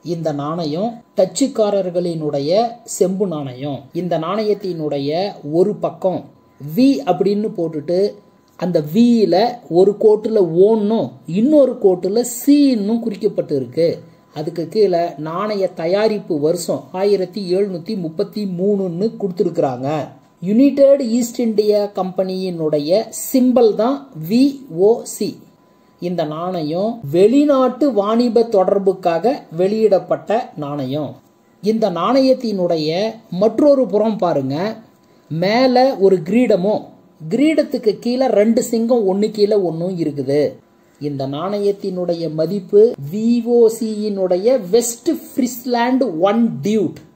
இந்த நாணயம் டச்சுக்காரர்களினுடைய செம்பு நாணயம் இந்த நாணயத்தினுடைய ஒரு பக்கம் வி அப்படின்னு போட்டுட்டு அந்த வியில ஒரு கோட்டுல ஓன்னும் இன்னொரு கோட்டுல சீன்னும் குறிக்கப்பட்டு இருக்கு அதுக்கு கீழே நாணய தயாரிப்பு வருஷம் ஆயிரத்தி எழுநூத்தி முப்பத்தி மூணுன்னு கொடுத்துருக்குறாங்க யுனைடெட் ஈஸ்ட் இந்தியா கம்பெனியினுடைய சிம்பல் தான் விஓசி இந்த நாணயம் வெளிநாட்டு வாணிப தொடர்புக்காக வெளியிடப்பட்ட நாணயம் இந்த நாணயத்தினுடைய மற்றொரு புறம் பாருங்க மேல ஒரு கிரீடமும் கிரீடத்துக்கு கீழே ரெண்டு சிங்கம் ஒன்னு கீழே ஒன்னும் இருக்குது இந்த நாணயத்தினுடைய மதிப்பு விஓசியினுடைய வெஸ்ட் ஃப்ரிஸ்லாண்ட் ஒன் டியூட்